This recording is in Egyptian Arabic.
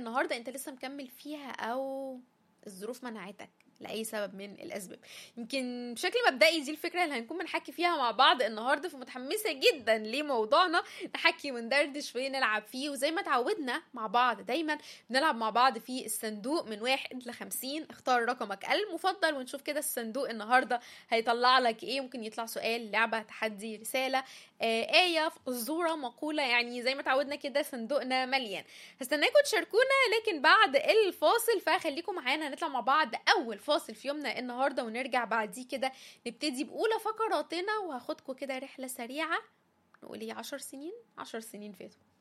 النهارده انت لسه مكمل فيها او الظروف منعتك لاي سبب من الاسباب يمكن بشكل مبدئي دي الفكره اللي هنكون بنحكي فيها مع بعض النهارده فمتحمسه جدا لموضوعنا نحكي وندردش ونلعب فيه وزي ما اتعودنا مع بعض دايما بنلعب مع بعض في الصندوق من واحد لخمسين اختار رقمك المفضل ونشوف كده الصندوق النهارده هيطلع لك ايه ممكن يطلع سؤال لعبه تحدي رساله آه آية أسطورة مقولة يعني زي ما اتعودنا كده صندوقنا مليان هستناكم تشاركونا لكن بعد الفاصل فخليكم معانا هنطلع مع بعض أول فاصل في يومنا النهارده ونرجع بعديه كده نبتدي بأولى فقراتنا وهاخدكم كده رحلة سريعة نقول ايه عشر سنين عشر سنين فاتوا